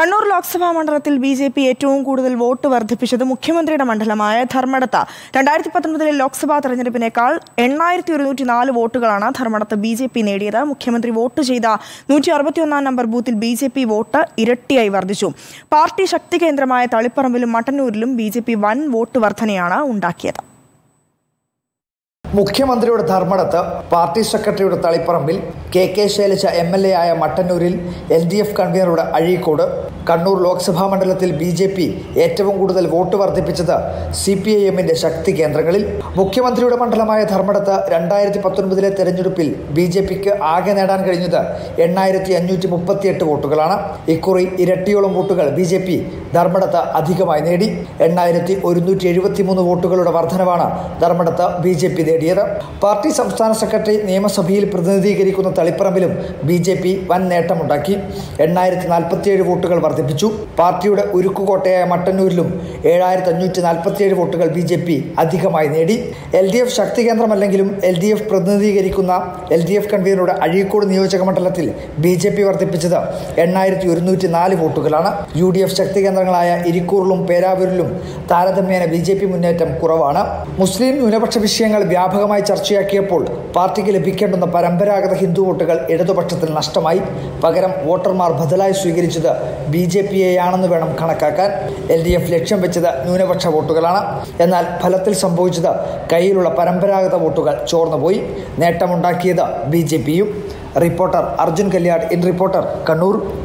കണ്ണൂർ ലോക്സഭാ മണ്ഡലത്തിൽ B J P ഏറ്റവും കൂടുതൽ വോട്ട് വർദ്ധിപ്പിച്ചത് മുഖ്യമന്ത്രിയുടെ മണ്ഡലമായ ധർമ്മടത്ത് രണ്ടായിരത്തി പത്തൊൻപതിലെ ലോക്സഭാ തെരഞ്ഞെടുപ്പിനേക്കാൾ എണ്ണായിരത്തി ഒരുന്നൂറ്റി നാല് വോട്ടുകളാണ് ധർമ്മടത്ത് ബി ജെ പി നേടിയത് മുഖ്യമന്ത്രി വോട്ട് ചെയ്ത നൂറ്റി അറുപത്തിയൊന്നാം നമ്പർ ബൂത്തിൽ ബി ജെ പി വോട്ട് ഇരട്ടിയായി വർദ്ധിച്ചു പാർട്ടി ശക്തി കേന്ദ്രമായ തളിപ്പറമ്പിലും മട്ടന്നൂരിലും ബി ജെ പി വൻ വോട്ട് വർധനയാണ് ഉണ്ടാക്കിയത് മുഖ്യമന്ത്രിയുടെ ധർമ്മടത്ത് പാർട്ടി സെക്രട്ടറിയുടെ തളിപ്പറമ്പിൽ K K Shailaja M L A ആയ മട്ടന്നൂരിൽ എൽ ഡി എഫ് കൺവീനറുടെ അഴീക്കോട് കണ്ണൂർ ലോക്സഭാ മണ്ഡലത്തിൽ ബി ജെ പി ഏറ്റവും കൂടുതൽ വോട്ട് വർദ്ധിപ്പിച്ചത് സി പി ഐ എമ്മിന്റെ ശക്തി കേന്ദ്രങ്ങളിൽ മുഖ്യമന്ത്രിയുടെ മണ്ഡലമായ ധർമ്മടത്ത് രണ്ടായിരത്തി പത്തൊൻപതിലെ തെരഞ്ഞെടുപ്പിൽ ബി ജെ പിക്ക് ആകെ നേടാൻ കഴിഞ്ഞത് എണ്ണായിരത്തി അഞ്ഞൂറ്റി മുപ്പത്തിയെട്ട് വോട്ടുകളാണ് ഇക്കുറി ഇരട്ടിയോളം വോട്ടുകൾ ബി ജെ പി ധർമ്മടത്ത് അധികമായി നേടി എണ്ണായിരത്തി ഒരുന്നൂറ്റി എഴുപത്തി മൂന്ന് വോട്ടുകളുടെ വർധനവാണ് ധർമ്മടത്ത് ബി ജെ പി നേടിയത് പാർട്ടി സംസ്ഥാന സെക്രട്ടറി നിയമസഭയിൽ പ്രതിനിധീകരിക്കുന്ന തളിപ്പറമ്പിലും ബി ജെ പി വൻ നേട്ടമുണ്ടാക്കി എണ്ണായിരത്തി നാൽപ്പത്തിയേഴ് വോട്ടുകൾ വർദ്ധിപ്പിച്ചു പാർട്ടിയുടെ ഉരുക്കുകോട്ടയായ മട്ടന്നൂരിലും ഏഴായിരത്തി അഞ്ഞൂറ്റി നാൽപ്പത്തിയേഴ് വോട്ടുകൾ ബി ജെ പി അധികമായി നേടി എൽ ഡി എഫ് ശക്തി കേന്ദ്രമല്ലെങ്കിലും എൽ ഡി എഫ് പ്രതിനിധീകരിക്കുന്ന എൽ ഡി എഫ് കൺവീനറുടെ അഴീക്കോട് നിയോജക മണ്ഡലത്തിൽ ബി ജെ പി വർദ്ധിപ്പിച്ചത് എണ്ണായിരത്തി ഒരുന്നൂറ്റി നാല് വോട്ടുകളാണ് യു ഡി എഫ് ശക്തി കേന്ദ്രങ്ങളായ ഇരിക്കൂറിലും പേരാവൂരിലും താരതമ്യേന ബി ജെ പി മുന്നേറ്റം കുറവാണ് മുസ്ലിം ന്യൂനപക്ഷ വിഷയങ്ങൾ വ്യാപകമായി ചർച്ചയാക്കിയപ്പോൾ പാർട്ടിക്ക് ലഭിക്കേണ്ടുന്ന പരമ്പരാഗത ഹിന്ദു വോട്ടുകൾ ഇടതുപക്ഷത്തിൽ നഷ്ടമായി പകരം വോട്ടർമാർ ബദലായി സ്വീകരിച്ചത് ബി ജെ പിയെയാണെന്ന് വേണം കണക്കാക്കാൻ എൽ ഡി എഫ് ലക്ഷ്യം വെച്ചത് ന്യൂനപക്ഷ വോട്ടുകളാണ് എന്നാൽ ഫലത്തിൽ സംഭവിച്ചത് കയ്യിലുള്ള പരമ്പരാഗത വോട്ടുകൾ ചോർന്നുപോയി നേട്ടമുണ്ടാക്കിയത് ബി ജെ പിയും reporter Arjun Kalyad in reporter Kannur